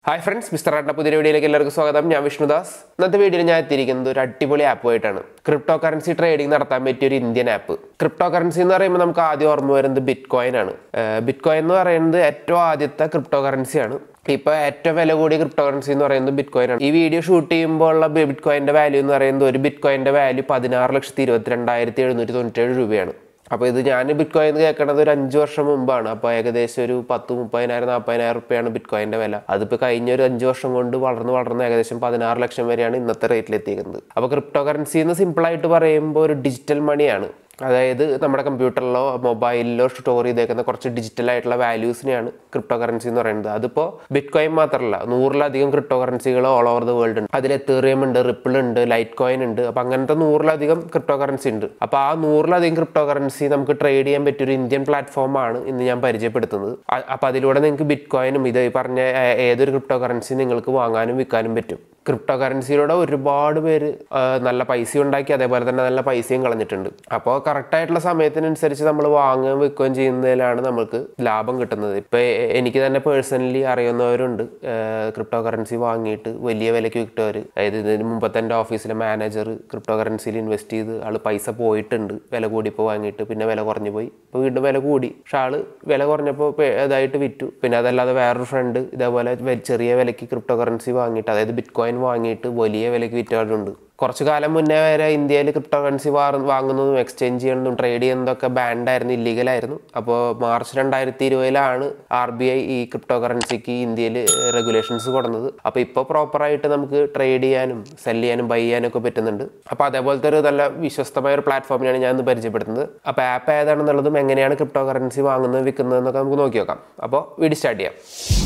hi friends mister ആട്ടിന്റെ പുതിയ വീഡിയോയിലേക്ക് എല്ലാവർക്കും സ്വാഗതം ഞാൻ വിഷ്ണുദാസ് ഇന്നത്തെ വീഡിയോയിൽ ഞാൻ എത്തിയിരിക്കുന്നത് ഒരു അടിപൊളി ആപ്പുമായിട്ടാണ് ക്രിപ്റ്റോ കറൻസി ട്രേഡിംഗ് നടത്താൻ പറ്റിയ ഒരു ഇന്ത്യൻ ആപ്പ് ക്രിപ്റ്റോ കറൻസി എന്ന് പറയുമ്പോൾ നമുക്ക് ആദ്യം ഓർമ്മ വരുന്നത് ബിറ്റ് കോയിൻ ആണ് ബിറ്റ് കോയിൻ എന്ന് പറയുന്നത് ഏറ്റവും ആദ്യത്തെ ക്രിപ്റ്റോ കറൻസിയാണ് ഇപ്പൊ ഏറ്റവും വില കൂടിയ ക്രിപ്റ്റോ കറൻസി എന്ന് പറയുന്നത് ബിറ്റ് കോയിൻ ആണ് ഈ വീഡിയോ ഷൂട്ട് ചെയ്യുമ്പോൾ ഉള്ള ബിറ്റ് കോയിന്റെ വാല്യൂ എന്ന് പറയുന്നത് ഒരു ബിറ്റ് കോയിന്റെ വാല്യൂ പതിനാറ് ലക്ഷത്തി ഇരുപത്തി രണ്ടായിരത്തി എഴുന്നൂറ്റി തൊണ്ണൂറ്റേഴ് രൂപയാണ് അപ്പോൾ ഇത് ഞാൻ ബിറ്റ് കോയിൻ കേൾക്കണത് ഒരു അഞ്ച് വർഷം മുമ്പാണ് അപ്പോൾ ഏകദേശം ഒരു പത്ത് മുപ്പതിനായിരം നാൽപ്പതിനായിരം റുപ്യാണ് ബിറ്റ് കോയിൻ്റെ വില അതിപ്പോൾ കഴിഞ്ഞ ഒരു അഞ്ച് വർഷം കൊണ്ട് വളർന്ന് വളർന്ന് ഏകദേശം പതിനാറ് ലക്ഷം വരെയാണ് ഇന്നത്തെ റേറ്റിൽ എത്തിയിരിക്കുന്നത് അപ്പോൾ ക്രിപ്റ്റോ കറൻസി എന്ന് സിമ്പിളായിട്ട് പറയുമ്പോൾ ഒരു ഡിജിറ്റൽ മണിയാണ് അതായത് നമ്മുടെ കമ്പ്യൂട്ടറിലോ മൊബൈലിലോ സ്റ്റോർ ചെയ്തേക്കുന്ന കുറച്ച് ഡിജിറ്റൽ ആയിട്ടുള്ള വാല്യൂസിനെയാണ് ക്രിപ്റ്റോ കറൻസി എന്ന് പറയുന്നത് അതിപ്പോൾ ബിറ്റ് കോയിൻ മാത്രമല്ല നൂറിലധികം ക്രിപ്റ്റോ കറൻസികൾ ഓൾ ഓവർ ദ വേൾഡ് ഉണ്ട് അതിൽ എത്തേറിയം ഉണ്ട് റിപ്പിൾ ഉണ്ട് ലൈറ്റ് കോയിൻ ഉണ്ട് അപ്പം അങ്ങനത്തെ നൂറിലധികം ക്രിപ്റ്റോ കറൻസി ഉണ്ട് അപ്പോൾ ആ നൂറിലധികം ക്രിപ്റ്റോ കറൻസി നമുക്ക് ട്രേഡ് ചെയ്യാൻ പറ്റിയ ഒരു ഇന്ത്യൻ പ്ലാറ്റ്ഫോമാണ് ഇന്ന് ഞാൻ പരിചയപ്പെടുത്തുന്നത് അപ്പോൾ അതിലൂടെ നിങ്ങൾക്ക് ബിറ്റ് കോയിനും ഇത് ഈ പറഞ്ഞ ഏ- ഏതൊരു ക്രിപ്റ്റോ കറൻസി നിങ്ങൾക്ക് വാങ്ങാനും വിൽക്കാനും പറ്റും ക്രിപ്റ്റോ കറൻസിയിലൂടെ ഒരുപാട് പേര് ആ, നല്ല പൈസ ഉണ്ടാക്കി അതേപോലെ തന്നെ നല്ല പൈസയും കളഞ്ഞിട്ടുണ്ട് അപ്പോൾ കറക്റ്റ് ആയിട്ടുള്ള സമയത്തിനനുസരിച്ച് നമ്മൾ വാങ്ങുകയും വിൽക്കുകയും ചെയ്യുന്നതിലാണ് നമുക്ക് ലാഭം കിട്ടുന്നത് ഇപ്പോൾ എനിക്ക് തന്നെ പേഴ്സണലി അറിയുന്നവരുണ്ട് ക്രിപ്റ്റോ കറൻസി വാങ്ങിയിട്ട് വലിയ വിലയ്ക്ക് വിറ്റവർ അതായത് ഇതിന് മുമ്പത്തെ എൻ്റെ ഓഫീസിലെ മാനേജർ ക്രിപ്റ്റോ കറൻസിയിൽ ഇൻവെസ്റ്റ് ചെയ്ത് ആൾ പൈസ പോയിട്ടുണ്ട് വില കൂടിയപ്പോൾ വാങ്ങിയിട്ട് പിന്നെ വില കുറഞ്ഞു പോയി ഇപ്പോൾ വീണ്ടും വില കൂടി പക്ഷെ ആള് വില കുറഞ്ഞപ്പോൾ ഇതായിട്ട് വിറ്റു പിന്നെ അതല്ലാതെ വേറൊരു ഫ്രണ്ട് ഇതേപോലെ വെ- ചെറിയ വിലയ്ക്ക് ക്രിപ്റ്റോ കറൻസി വാങ്ങിയിട്ട് അതായത് ബിറ്റ് കോയിൻ വാങ്ങിയിട്ട് വലിയ വിലയ്ക്ക് വിറ്റവരുണ്ട് കുറച്ച് കാലം മുന്നേ വരെ ഇന്ത്യയിൽ ക്രിപ്റ്റോ കറൻസി വാങ്ങുന്നതും എക്സ്ചേഞ്ച് ചെയ്യുന്നതും ട്രേഡ് ചെയ്യുന്നതൊക്കെ ബാൻഡ് ആയിരുന്നു ഇല്ലീഗലായിരുന്നു അപ്പോൾ മാർച്ച് രണ്ടായിരത്തി ഇരുപതിലാണ് ആർ ബി ഐ ഈ ക്രിപ്റ്റോ കറൻസിക്ക് ഇന്ത്യയിൽ റെഗുലേഷൻസ് കൊടുന്നത് അപ്പോൾ ഇപ്പോൾ പ്രോപ്പറായിട്ട് നമുക്ക് ട്രേഡ് ചെയ്യാനും സെല് ചെയ്യാനും ബൈ ചെയ്യാനും ഒക്കെ പറ്റുന്നുണ്ട് അപ്പോൾ അതേപോലത്തെ ഒരു നല്ല വിശ്വസ്തമായ ഒരു പ്ലാറ്റ്ഫോമിനാണ് ഞാൻ ഇന്ന് പരിചയപ്പെടുത്തുന്നത് അപ്പോൾ ആപ്പ് ഏതാണെന്നുള്ളതും എങ്ങനെയാണ് ക്രിപ്റ്റോ കറൻസി വാങ്ങുന്നത് വിൽക്കുന്നത് എന്നൊക്കെ നമുക്ക് നോക്കി നോക്കാം അപ്പോൾ വീഡിയോ സ്റ്റാർട്ട് ചെയ്യാം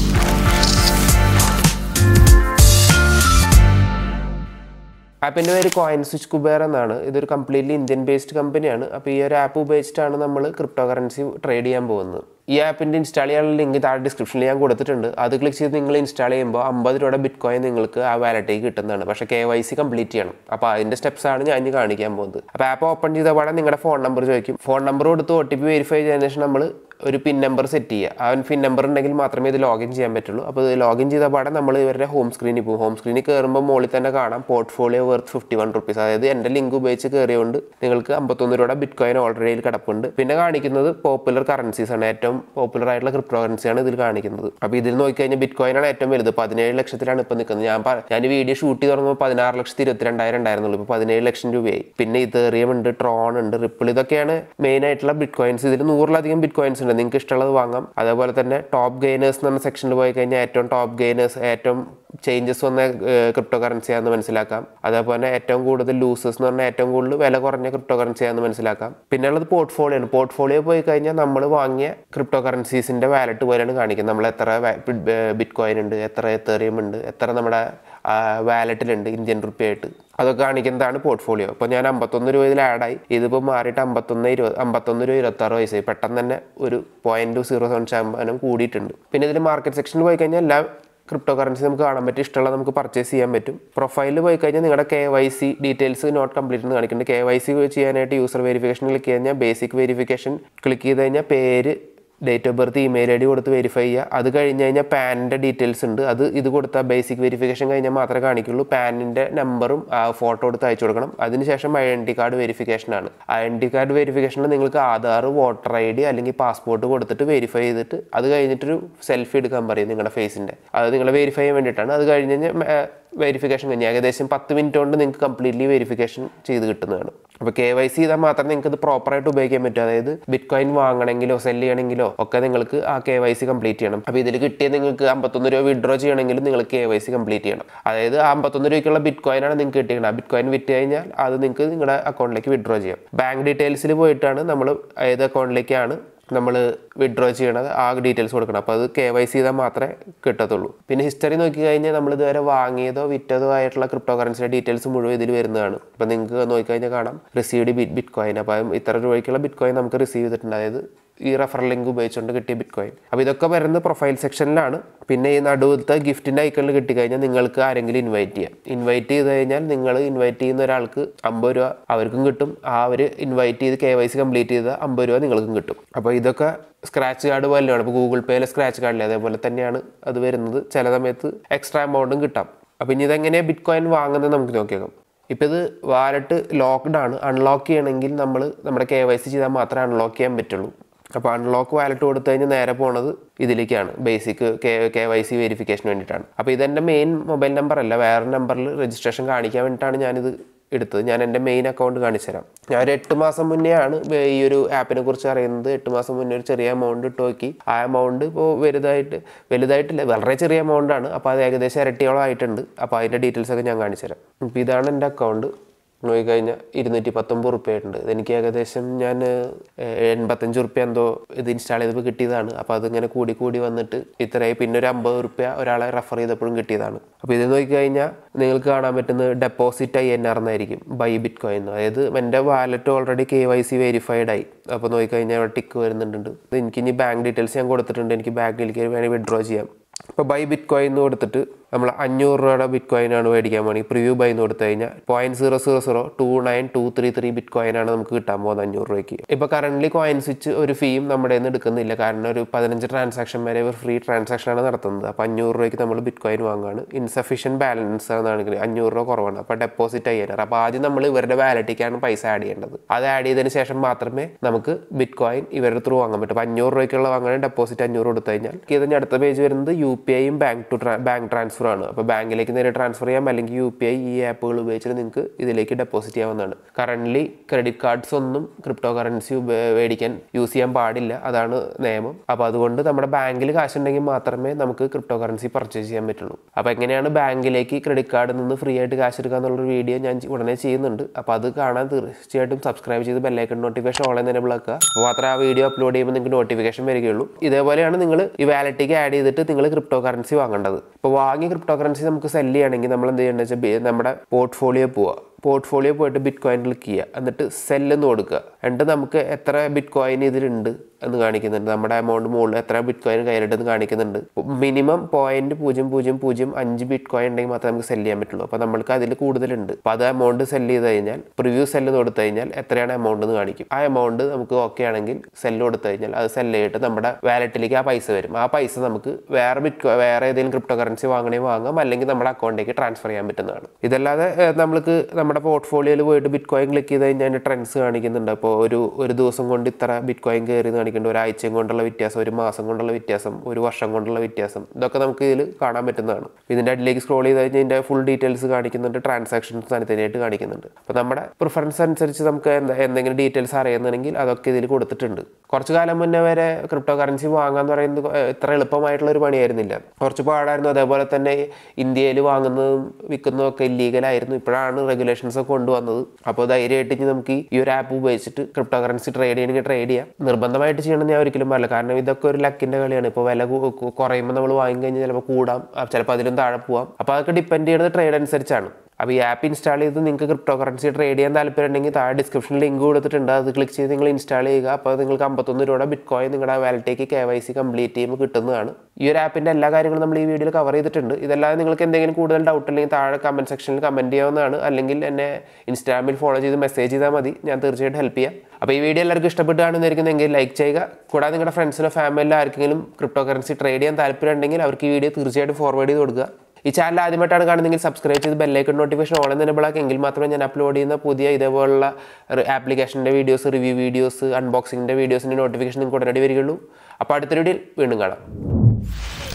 ആപ്പിൻ്റെ പേര് കോയിൻ സ്വിച്ച് കുബേർ എന്നാണ് ഇതൊരു കംപ്ലീറ്റ്ലി ഇന്ത്യൻ ബേസ്ഡ് കമ്പനിയാണ് അപ്പോൾ ഈ ഒരു ആപ്പ് ഉപയോഗിച്ചിട്ടാണ് നമ്മൾ ക്രിപ്റ്റോ കറൻസി ട്രേഡ് ചെയ്യാൻ പോകുന്നത് ഈ ആപ്പിൻ്റെ ഇൻസ്റ്റാൾ ചെയ്യാനുള്ള ലിങ്ക് താഴെ ഡിസ്ക്രിപ്ഷനിൽ ഞാൻ കൊടുത്തിട്ടുണ്ട് അത് ക്ലിക്ക് ചെയ്ത് നിങ്ങൾ ഇൻസ്റ്റാൾ ചെയ്യുമ്പോൾ അമ്പത് രൂപയുടെ ബിറ്റ് കോയിൻ നിങ്ങൾക്ക് ആ വാലറ്റേക്ക് കിട്ടുന്നതാണ് പക്ഷേ കെ വൈ സി കംപ്ലീറ്റ് ചെയ്യണം അപ്പോൾ അതിൻ്റെ സ്റ്റെപ്സ് ആണ് ഞാൻ ഇനി കാണിക്കാൻ പോകുന്നത് അപ്പോൾ ആപ്പ് ഓപ്പൺ ചെയ്ത പാടെ നിങ്ങളുടെ ഫോൺ നമ്പർ ചോദിക്കും ഫോൺ നമ്പർ കൊടുത്ത് ഒ ടി പി വെരിഫൈ ചെയ്തതിന് ശേഷം നമ്മൾ ഒരു പിൻ നമ്പർ സെറ്റ് ചെയ്യുക ആ പിൻ നമ്പർ ഉണ്ടെങ്കിൽ മാത്രമേ ഇത് ലോഗിൻ ചെയ്യാൻ പറ്റുള്ളൂ അപ്പോൾ ഇത് ലോഗിൻ ചെയ്ത പാടെ നമ്മൾ ഇവരുടെ ഹോം സ്ക്രീനിൽ പോകും ഹോം സ്ക്രീനിൽ കയറുമ്പോൾ മുകളിൽ തന്നെ കാണാം portfolio worth fifty one rupees അതായത് എൻ്റെ ലിങ്ക് ഉപയോഗിച്ച് കയറിയുകൊണ്ട് നിങ്ങൾക്ക് അമ്പത്തൊന്ന് രൂപയുടെ ബിറ്റ് കോയിൻ ഓൾറെഡി കിടപ്പുണ്ട് പിന്നെ കാണിക്കുന്നത് പോപ്പുലർ കറൻസീസ് ആണ് ഏറ്റവും പോപ്പുലർ ആയിട്ടുള്ള ക്രിപ്റ്റോ കറൻസിയാണ് ഇതിൽ കാണിക്കുന്നത് അപ്പോൾ ഇതിൽ നോക്കിക്കഴിഞ്ഞാൽ ബിറ്റ് കോയിൻ ആണ് ഏറ്റവും വലുത് പതിനേഴ് ലക്ഷത്തിലാണ് ഇപ്പോൾ നിൽക്കുന്നത് ഞാൻ പ- ഞാൻ ഈ വീഡിയോ ഷൂട്ട് ചെയ്ത് തുടങ്ങുമ്പോൾ പതിനാറ് ലക്ഷത്തി ഇരുപത്തിരണ്ടായിരം ഉണ്ടായിരുന്നുള്ളൂ ഇപ്പോൾ പതിനേഴ് ലക്ഷം രൂപയായി പിന്നെ ഇതേറിയം ഉണ്ട് ട്രോൺ ഉണ്ട് റിപ്പിൾ ഇതൊക്കെയാണ് മെയിൻ ആയിട്ടുള്ള ബിറ്റ് കോയിൻസ് ഇതിൽ നൂറിലധികം ബിറ്റ് കോയിൻസ് ഉണ്ട് നിങ്ങൾക്ക് ഇഷ്ടമുള്ളത് വാങ്ങാം അതേപോലെ തന്നെ ടോപ്പ് ഗെയിനേഴ്സ് എന്ന സെക്ഷനിൽ പോയി കഴിഞ്ഞാൽ ഏറ്റവും ടോപ്പ് ഗെയിനേഴ്സ് ഏറ്റവും ചേഞ്ചസ് വന്ന ക്രിപ്റ്റോ കറൻസിയാണെന്ന് മനസ്സിലാക്കാം അതേപോലെ ഏറ്റവും കൂടുതൽ ലൂസേഴ്സ് എന്ന് പറഞ്ഞാൽ ഏറ്റവും കൂടുതൽ വില കുറഞ്ഞ ക്രിപ്റ്റോ കറൻസിയാണെന്ന് മനസ്സിലാക്കാം പിന്നെ ഉള്ളത് പോർട്ട്ഫോളിയോ ആണ് പോർട്ട്ഫോളിയോ പോയി കഴിഞ്ഞാൽ നമ്മൾ വാങ്ങിയ ക്രിപ്റ്റോ കറൻസീസിൻ്റെ വാലറ്റ് പോലെയാണ് കാണിക്കുന്നത് നമ്മൾ എത്ര ബിറ്റ് കോയിൻ ഉണ്ട് എത്ര എത്തേറിയം ഉണ്ട് എത്ര നമ്മുടെ വാലറ്റിലുണ്ട് ഇന്ത്യൻ റുപ്പി ആയിട്ട് അതൊക്കെ കാണിക്കുന്നതാണ് പോർട്ട്ഫോളിയോ അപ്പോൾ ഞാൻ അമ്പത്തൊന്ന് രൂപ ഇതിൽ ആഡായി ഇതിപ്പോൾ മാറിയിട്ട് അമ്പത്തൊന്ന് ഇരുപത് അമ്പത്തൊന്ന് രൂപ ഇരുപത്താറ് വയസ്സായി പെട്ടെന്ന് തന്നെ ഒരു പോയിന്റ് സീറോ സെവൻ ശതമാനം കൂടിയിട്ടുണ്ട് പിന്നെ ഇതിൽ മാർക്കറ്റ് സെക്ഷനിൽ പോയി കഴിഞ്ഞാൽ എല്ലാ ക്രിപ്റ്റോ കറൻസി നമുക്ക് കാണാൻ പറ്റും ഇഷ്ടമുള്ള നമുക്ക് പർച്ചേസ് ചെയ്യാൻ പറ്റും പ്രൊഫൈലിൽ പോയി കഴിഞ്ഞാൽ നിങ്ങളുടെ K Y C details not complete എന്ന് കാണിക്കുന്നുണ്ട് കെ വൈ സി ചെയ്യാനായിട്ട് യൂസർ വെരിഫിക്കേഷൻ ക്ലിക്ക് ചെയ്ത് കഴിഞ്ഞാൽ ബേസിക് വെരിഫിക്കേഷൻ ക്ലിക്ക് ചെയ്ത് കഴിഞ്ഞാൽ പേര് date of birth email I D കൊടുത്ത് വെരിഫൈ ചെയ്യുക അത് കഴിഞ്ഞ് കഴിഞ്ഞാൽ പാനിൻ്റെ ഡീറ്റെയിൽസ് ഉണ്ട് അത് ഇത് കൊടുത്താൽ ബേസിക് വെരിഫിക്കേഷൻ കഴിഞ്ഞാൽ മാത്രമേ കാണിക്കുള്ളൂ പാനിൻ്റെ നമ്പറും ഫോട്ടോ എടുത്ത് അയച്ചു കൊടുക്കണം അതിനുശേഷം ഐഡൻറ്റി കാർഡ് വെരിഫിക്കേഷനാണ് ഐഡൻറ്റി കാർഡ് വെരിഫിക്കേഷനിൽ നിങ്ങൾക്ക് ആധാർ വോട്ടർ ഐ ഡി അല്ലെങ്കിൽ പാസ്പോർട്ട് കൊടുത്തിട്ട് വെരിഫൈ ചെയ്തിട്ട് അത് കഴിഞ്ഞിട്ടൊരു സെൽഫി എടുക്കാൻ പറയും നിങ്ങളുടെ ഫേസിൻ്റെ അത് നിങ്ങളെ വെരിഫൈ ചെയ്യാൻ വേണ്ടിയിട്ടാണ് അത് കഴിഞ്ഞ് കഴിഞ്ഞാൽ വെരിഫിക്കേഷൻ കഴിഞ്ഞ് ഏകദേശം പത്ത് മിനിറ്റ് കൊണ്ട് നിങ്ങൾക്ക് കംപ്ലീറ്റ്ലി വെരിഫിക്കേഷൻ ചെയ്ത് കിട്ടുന്നതാണ് അപ്പോൾ കെ വൈ സി ചെയ്താൽ മാത്രമേ നിങ്ങൾക്ക് ഇത് പ്രോപ്പറായിട്ട് ഉപയോഗിക്കാൻ പറ്റൂ അതായത് ബിറ്റ് കോയിൻ വാങ്ങണമെങ്കിലോ സെല് ചെയ്യണമെങ്കിലോ ഒക്കെ നിങ്ങൾക്ക് ആ കെ വൈ സി കംപ്ലീറ്റ് ചെയ്യണം അപ്പോൾ ഇതിൽ കിട്ടിയ നിങ്ങൾക്ക് അമ്പത്തൊന്ന് രൂപ വിഡ്രോ ചെയ്യണമെങ്കിലും നിങ്ങൾ കെ വൈ സി കംപ്ലീറ്റ് ചെയ്യണം അതായത് ആ അമ്പത്തൊന്ന് രൂപയ്ക്കുള്ള ബിറ്റ് കോയിനാണ് നിങ്ങൾക്ക് കിട്ടിയത് ആ ബിറ്റ് കോയിൻ വിറ്റ് കഴിഞ്ഞാൽ അത് നിങ്ങൾക്ക് നിങ്ങളുടെ അക്കൗണ്ടിലേക്ക് വിഡ്രോ ചെയ്യാം ബാങ്ക് ഡീറ്റെയിൽസിൽ പോയിട്ടാണ് നമ്മൾ ഏത് അക്കൗണ്ടിലേക്കാണ് നമ്മൾ വിഡ്രോ ചെയ്യണത് ആ ഡീറ്റെയിൽസ് കൊടുക്കണം അപ്പോൾ അത് കെ വൈ സി ചെയ്താൽ മാത്രമേ കിട്ടത്തുള്ളൂ പിന്നെ ഹിസ്റ്ററി നോക്കി കഴിഞ്ഞാൽ നമ്മൾ ഇതുവരെ വാങ്ങിയതോ വിറ്റതോ ആയിട്ടുള്ള ക്രിപ്റ്റോ കറൻസിയുടെ ഡീറ്റെയിൽസ് മുഴുവൻ ഇതിൽ വരുന്നതാണ് അപ്പോൾ നിങ്ങൾക്ക് നോക്കിക്കഴിഞ്ഞാൽ കാണാം റിസീവ്ഡ് ബിറ്റ് ബിറ്റ് കോയിൻ അപ്പോൾ ഇത്ര രൂപയ്ക്കുള്ള ബിറ്റ് കോയിൻ നമുക്ക് റിസീവ് ചെയ്തിട്ടുണ്ട് അതായത് ഈ റെഫറൽ ലിങ്ക് ഉപയോഗിച്ചുകൊണ്ട് കിട്ടിയ ബിറ്റ് കോയിൻ അപ്പോൾ ഇതൊക്കെ വരുന്നത് പ്രൊഫൈൽ സെക്ഷനിലാണ് പിന്നെ ഈ നടുവിലത്തെ ഗിഫ്റ്റിൻ്റെ ഐക്കണിൽ കിട്ടിക്കഴിഞ്ഞാൽ നിങ്ങൾക്ക് ആരെങ്കിലും ഇൻവൈറ്റ് ചെയ്യാം ഇൻവൈറ്റ് ചെയ്ത് കഴിഞ്ഞാൽ നിങ്ങൾ ഇൻവൈറ്റ് ചെയ്യുന്ന ഒരാൾക്ക് അമ്പത് രൂപ അവർക്കും കിട്ടും ആ അവർ ഇൻവൈറ്റ് ചെയ്ത് കെ വൈ സി കംപ്ലീറ്റ് ചെയ്ത അമ്പത് രൂപ നിങ്ങൾക്കും കിട്ടും അപ്പോൾ ഇതൊക്കെ സ്ക്രാച്ച് കാർഡ് പോലെയാണ് ഇപ്പോൾ ഗൂഗിൾ പേയിലെ സ്ക്രാച്ച് കാർഡിലെ അതേപോലെ തന്നെയാണ് അത് വരുന്നത് ചില സമയത്ത് എക്സ്ട്രാ എമൗണ്ടും കിട്ടാം അപ്പോൾ ഇനി ഇതെങ്ങനെയാണ് ബിറ്റ് കോയിൻ വാങ്ങുന്നത് നമുക്ക് നോക്കിയേക്കാം ഇപ്പോൾ ഇത് വാലറ്റ് ലോക്ക്ഡ് ആണ് അൺലോക്ക് ചെയ്യണമെങ്കിൽ നമ്മൾ നമ്മുടെ കെ വൈ സി ചെയ്താൽ മാത്രമേ അൺലോക്ക് ചെയ്യാൻ പറ്റുള്ളൂ അപ്പോൾ അൺലോക്ക് വാലറ്റ് കൊടുത്തു കഴിഞ്ഞാൽ നേരെ പോണത് ഇതിലേക്കാണ് basic K K Y C വെരിഫിക്കേഷന് വേണ്ടിയിട്ടാണ് അപ്പോൾ ഇതെൻ്റെ മെയിൻ മൊബൈൽ നമ്പർ അല്ല വേറെ നമ്പറിൽ രജിസ്ട്രേഷൻ കാണിക്കാൻ വേണ്ടിയിട്ടാണ് ഞാനിത് എടുത്തത് ഞാൻ എൻ്റെ മെയിൻ അക്കൗണ്ട് കാണിച്ചു തരാം ഞാൻ ഒരു എട്ട് മാസം മുന്നേ ആണ് ഈ ഒരു ആപ്പിനെ കുറിച്ച് അറിയുന്നത് എട്ട് മാസം മുന്നേ ഒരു ചെറിയ എമൗണ്ട് ഇട്ട് നോക്കി ആ എമൗണ്ട് ഇപ്പോൾ വലുതായിട്ട് വലുതായിട്ടില്ല വളരെ ചെറിയ എമൗണ്ട് ആണ് അപ്പോൾ അത് ഏകദേശം ഇരട്ടിയോളം ആയിട്ടുണ്ട് അപ്പോൾ അതിൻ്റെ ഡീറ്റെയിൽസ് ഒക്കെ ഞാൻ കാണിച്ചു തരാം ഇപ്പോൾ ഇതാണ് എൻ്റെ അക്കൗണ്ട് നോക്കിക്കഴിഞ്ഞാൽ ഇരുന്നൂറ്റി പത്തൊമ്പത് റുപ്യ ഉണ്ട് ഇതെനിക്ക് ഏകദേശം ഞാൻ എൺപത്തഞ്ച് റുപ്യ എന്തോ ഇത് ഇൻസ്റ്റാൾ ചെയ്തപ്പോൾ കിട്ടിയതാണ് അപ്പോൾ അതിങ്ങനെ കൂടി കൂടി വന്നിട്ട് ഇത്രയായി പിന്നെ ഒരു അമ്പത് റുപ്യ ഒരാളെ റെഫർ ചെയ്തപ്പോഴും കിട്ടിയതാണ് അപ്പോൾ ഇത് നോക്കിക്കഴിഞ്ഞാൽ നിങ്ങൾക്ക് കാണാൻ പറ്റുന്നത് ഡെപ്പോസിറ്റ് ഐ എൻ ആർ എന്നായിരിക്കും ബൈ ബിറ്റ് കോയിൻ അതായത് എൻ്റെ wallet already K Y C verified ആയി അപ്പോൾ നോക്കിക്കഴിഞ്ഞാൽ അവിടെ ടിക്ക് വരുന്നുണ്ട് എനിക്ക് ഇനി ബാങ്ക് ഡീറ്റെയിൽസ് ഞാൻ കൊടുത്തിട്ടുണ്ട് എനിക്ക് ബാങ്കിലേക്ക് വേണമെങ്കിൽ വിഡ്രോ ചെയ്യാം ഇപ്പോൾ ബൈ ബിറ്റ് കോയിൻ എന്ന് കൊടുത്തിട്ട് നമ്മൾ അഞ്ഞൂറ് രൂപയുടെ ബിറ്റ് കോയിനാണ് മേടിക്കാൻ വേണമെങ്കിൽ പ്രിവ്യൂ ബൈ എന്ന് കൊടുത്തു കഴിഞ്ഞാൽ point zero zero zero two nine two three three bit കോയിനാണ് നമുക്ക് കിട്ടാൻ പോകുന്നത് അഞ്ഞൂറ് രൂപയ്ക്ക് ഇപ്പോൾ കറൻ്റ്ലി കോയിൻ സ്വിച്ച് ഒരു ഫീയും നമ്മുടെ നിന്ന് എടുക്കുന്നില്ല കാരണം ഒരു പതിനഞ്ച് ട്രാൻസാക്ഷൻ വരെ ഇവർ ഫ്രീ ട്രാൻസാക്ഷനാണ് നടത്തുന്നത് അപ്പോൾ അഞ്ഞൂറ് രൂപയ്ക്ക് നമ്മൾ ബിറ്റ് കോയിൻ വാങ്ങുകയാണ് ഇൻസഫിഷ്യൻറ്റ് ബാലൻസ് എന്നാണെങ്കിൽ അഞ്ഞൂറ് രൂപ കുറവാണ് അപ്പോൾ ഡെപ്പോസിറ്റ് ചെയ്യാനാണ് അപ്പോൾ ആദ്യം നമ്മൾ ഇവരുടെ വാലറ്റിലേക്കാണ് പൈസ ആഡ് ചെയ്യേണ്ടത് അത് ആഡ് ചെയ്തതിന് ശേഷം മാത്രമേ നമുക്ക് ബിറ്റ് കോയിൻ ഇവരുടെ ത്രൂ വാങ്ങാൻ പറ്റും അപ്പോൾ അഞ്ഞൂറ് രൂപയ്ക്കുള്ള വാങ്ങാൻ ഡെപ്പോസിറ്റ് അഞ്ഞൂറ് കൊടുത്തു കഴിഞ്ഞാൽ ഇതിന് അടുത്ത പേജ് വരുന്നത് യു പി ഐയും ബാങ്ക് ടു ബാങ്ക് ട്രാൻസ്ഫർ ആണ് അപ്പോൾ ബാങ്കിൽ ബാങ്കിലേക്ക് നേരെ ട്രാൻസ്ഫർ ചെയ്യാം അല്ലെങ്കിൽ യു പി ഐ ഈ ആപ്പുകൾ ഉപയോഗിച്ചിട്ട് നിങ്ങൾക്ക് ഇതിലേക്ക് ഡെപ്പോസിറ്റ് ചെയ്യാവുന്നതാണ് കറൻ്റ്ലി ക്രെഡിറ്റ് കാർഡ്സ് ഒന്നും ക്രിപ്റ്റോ കറൻസി മേടിക്കാൻ യൂസ് ചെയ്യാൻ പാടില്ല അതാണ് നിയമം അപ്പോൾ അതുകൊണ്ട് നമ്മുടെ ബാങ്കിൽ കാശുണ്ടെങ്കിൽ മാത്രമേ നമുക്ക് ക്രിപ്റ്റോ കറൻസി പർച്ചേസ് ചെയ്യാൻ പറ്റുള്ളൂ അപ്പോൾ എങ്ങനെയാണ് ബാങ്കിലേക്ക് ക്രെഡിറ്റ് കാർഡിൽ നിന്ന് ഫ്രീ ആയിട്ട് കാശ് എടുക്കുക എന്നുള്ളൊരു വീഡിയോ ഞാൻ ഉടനെ ചെയ്യുന്നുണ്ട് അപ്പോൾ അത് കാണാൻ തീർച്ചയായിട്ടും സബ്സ്ക്രൈബ് ചെയ്ത് ബെല്ലൈക്കൺ നോട്ടിഫിക്കേഷൻ ഓൺലൈൻ എനേബിൾ ആക്കുക അപ്പോൾ മാത്രമേ ആ വീഡിയോ അപ്ലോഡ് ചെയ്യുമ്പോൾ നിങ്ങൾക്ക് നോട്ടിഫിക്കേഷൻ വരികയുള്ളൂ ഇതേപോലെയാണ് നിങ്ങൾ ഈ വാലറ്റിക്ക് ആഡ് ചെയ്തിട്ട് നിങ്ങൾ ക്രിപ്റ്റോ കറൻസി വാങ്ങേണ്ടത് ഇപ്പോൾ വാങ്ങിയ ക്രിപ്റ്റോ കറൻസി നമുക്ക് സെല് ചെയ്യണമെങ്കിൽ നമ്മൾ എന്ത് ചെയ്യേണ്ടത് വെച്ചാൽ നമ്മുടെ പോർട്ട്ഫോളിയോ പോവുക പോർട്ട്ഫോളിയോ പോയിട്ട് ബിറ്റ് കോയിൻ ക്ലിക്ക് ചെയ്യുക എന്നിട്ട് സെല്ലെന്ന് കൊടുക്കുക എന്നിട്ട് നമുക്ക് എത്ര ബിറ്റ് കോയിൻ ഇതിലുണ്ട് എന്ന് കാണിക്കുന്നുണ്ട് നമ്മുടെ എമൗണ്ട് മുകളിൽ എത്ര ബിറ്റ് കോയിൻ കയ്യിലിട്ടെന്ന് കാണിക്കുന്നുണ്ട് മിനിമം പോയിന്റ് പൂജ്യം പൂജ്യം പൂജ്യം അഞ്ച് ബിറ്റ് കോയിൻ ഉണ്ടെങ്കിൽ മാത്രമേ നമുക്ക് സെല് ചെയ്യാൻ പറ്റുള്ളൂ അപ്പോൾ നമ്മൾക്ക് അതിൽ കൂടുതലുണ്ട് അപ്പോൾ അത് എമൗണ്ട് സെല് ചെയ്ത് കഴിഞ്ഞാൽ പ്രിവ്യൂ സെല്ല് കൊടുത്തു കഴിഞ്ഞാൽ എത്രയാണ് എമൗണ്ട് എന്ന് കാണിക്കും ആ എമൗണ്ട് നമുക്ക് ഓക്കെ ആണെങ്കിൽ സെല്ല് കൊടുത്തു കഴിഞ്ഞാൽ അത് സെല്ല് ചെയ്തിട്ട് നമ്മുടെ വാലറ്റിലേക്ക് ആ പൈസ വരും ആ പൈസ നമുക്ക് വേറെ ബിറ്റ് വേറെ ഏതെങ്കിലും ക്രിപ്റ്റോ കറൻസി വാങ്ങണേ വാങ്ങാം അല്ലെങ്കിൽ നമ്മുടെ അക്കൗണ്ടിലേക്ക് ട്രാൻസ്ഫർ ചെയ്യാൻ പറ്റുന്നതാണ് ഇതല്ലാതെ നമ്മൾക്ക് നമ്മുടെ പോർട്ട്ഫോളിയോയിൽ പോയിട്ട് ബിറ്റ് കോയിൻ ക്ലിക്ക് ചെയ്ത് കഴിഞ്ഞാൽ അതിൻ്റെ ട്രെൻഡ്സ് കാണിക്കുന്നുണ്ട് അപ്പോൾ ഒരു ഒരു ദിവസം കൊണ്ട് ഇത്ര ബിറ്റ് കോയിൻ കയറി കാണിക്കുന്നുണ്ട് ഒരാഴ്ചയും കൊണ്ടുള്ള വ്യത്യാസം ഒരു മാസം കൊണ്ടുള്ള വ്യത്യാസം ഒരു വർഷം കൊണ്ടുള്ള വ്യത്യാസം ഇതൊക്കെ നമുക്ക് ഇതിൽ കാണാൻ പറ്റുന്നതാണ് ഇതിൻ്റെ അടിയിലേക്ക് സ്ക്രോൾ ചെയ്ത് കഴിഞ്ഞാൽ ഇതിൻ്റെ ഫുൾ ഡീറ്റെയിൽസ് കാണിക്കുന്നുണ്ട് ട്രാൻസാക്ഷൻസ് തനിത്തനിയായിട്ട് കാണിക്കുന്നുണ്ട് അപ്പോൾ നമ്മുടെ പ്രിഫറൻസ് അനുസരിച്ച് നമുക്ക് എന്താ എന്തെങ്കിലും ഡീറ്റെയിൽസ് അറിയുന്നുണ്ടെങ്കിൽ അതൊക്കെ ഇതിൽ കൊടുത്തിട്ടുണ്ട് കുറച്ച് കാലം മുന്നേ വരെ ക്രിപ്റ്റോ കറൻസി വാങ്ങാന്ന് പറയുന്നത് ഇത്ര എളുപ്പമായിട്ടുള്ള ഒരു പണിയായിരുന്നില്ല കുറച്ച് പാടായിരുന്നു അതേപോലെ തന്നെ ഇന്ത്യയിൽ വാങ്ങുന്നതും വിൽക്കുന്നതും ഒക്കെ ഇല്ലീഗലായിരുന്നു ഇപ്പോഴാണ് റെഗുലേഷൻസ് ഒക്കെ കൊണ്ടുവന്നത് അപ്പോൾ ധൈര്യമായിട്ട് ഇനി നമുക്ക് ഈ ഒരു ആപ്പ് ഉപയോഗിച്ചിട്ട് ക്രിപ്റ്റോ കറൻസി ട്രേഡ് ചെയ്യണമെങ്കിൽ ട്രേഡ് ചെയ്യാം നിർബന്ധമായിട്ട് ചെയ്യണമെന്ന് ഞാൻ ഒരിക്കലും പറയില്ല കാരണം ഇതൊക്കെ ഒരു ലക്കിൻ്റെ കളിയാണ് ഇപ്പോൾ വില കു- കു- കുറയുമ്പോൾ നമ്മൾ വാങ്ങി കഴിഞ്ഞാൽ ചിലപ്പോൾ കൂടാം ചിലപ്പോൾ അതിലും താഴെ പോവാം അപ്പോൾ അതൊക്കെ ഡിപ്പെൻഡ് ചെയ്യുന്നത് ട്രേഡ് അനുസരിച്ചാണ് അപ്പോൾ ഈ ആപ്പ് ഇൻസ്റ്റാൾ ചെയ്ത് നിങ്ങൾക്ക് ക്രിപ്റ്റോ കറൻസി ട്രേഡ് ചെയ്യാൻ താല്പര്യം ഉണ്ടെങ്കിൽ താഴെ ഡിസ്ക്രിപ്ഷനിൽ ലിങ്ക് കൊടുത്തിട്ടുണ്ട് അത് ക്ലിക്ക് ചെയ്ത് നിങ്ങൾ ഇൻസ്റ്റാൾ ചെയ്യുക അപ്പോൾ നിങ്ങൾക്ക് അമ്പത്തൊന്ന് രൂപയുടെ ബിറ്റ് കോയിൻ നിങ്ങളുടെ വാലറ്റിലേക്ക് കെ വൈ സി കംപ്ലീറ്റ് ചെയ്യുമ്പോൾ കിട്ടുന്നതാണ് ഈ ഒരു ആപ്പിൻ്റെ എല്ലാ കാര്യങ്ങളും നമ്മൾ ഈ വീഡിയോയിൽ കവർ ചെയ്തിട്ടുണ്ട് ഇതല്ലാതെ നിങ്ങൾക്ക് എന്തെങ്കിലും കൂടുതൽ ഡൗട്ട് ഉണ്ടെങ്കിൽ താഴെ കമൻറ്റ് സെക്ഷനിൽ കമൻറ്റ് ചെയ്യാവുന്നതാണ് അല്ലെങ്കിൽ എന്നെ ഇൻസ്റ്റാഗ്രാമിൽ ഫോളോ ചെയ്ത് മെസ്സേജ് ചെയ്താൽ മതി ഞാൻ തീർച്ചയായിട്ടും ഹെൽപ്പ് ചെയ്യാം അപ്പോൾ ഈ വീഡിയോ എല്ലാവർക്കും ഇഷ്ടപ്പെട്ടാണെന്നിരിക്കുന്നെങ്കിൽ ലൈക്ക് ചെയ്യുക കൂടാതെ നിങ്ങളുടെ ഫ്രണ്ട്സിനോ ഫാമിലിയിലോ ആർക്കെങ്കിലും ക്രിപ്റ്റോ കറൻസി ട്രേഡ് ചെയ്യാൻ താല്പര്യം ഉണ്ടെങ്കിൽ അവർക്ക് ഈ വീഡിയോ തീർച്ചയായിട്ടും ഫോർവേഡ് ചെയ്ത് കൊടുക്കുക ഈ ചാനൽ ആദ്യമായിട്ടാണ് കാണുന്നതെങ്കിൽ സബ്സ്ക്രൈബ് ചെയ്ത് ബെല്ലൈക്കൺ നോട്ടിഫിക്കേഷൻ ഓൺ തന്നെ ബ്ലാക്ക് എങ്കിൽ മാത്രമേ ഞാൻ അപ്ലോഡ് ചെയ്യുന്ന പുതിയ ഇതേപോലുള്ള ആപ്ലിക്കേഷൻ്റെ വീഡിയോസ് റിവ്യൂ വീഡിയോസ് അൺബോക്സിങ്ങിൻ്റെ വീഡിയോസിൻ്റെ നോട്ടിഫിക്കേഷൻ നിങ്ങൾക്ക് ഉടനടി വരികയുള്ളൂ അപ്പോൾ അടുത്തൊരു വീഡിയോയിൽ വീണ്ടും കാണാം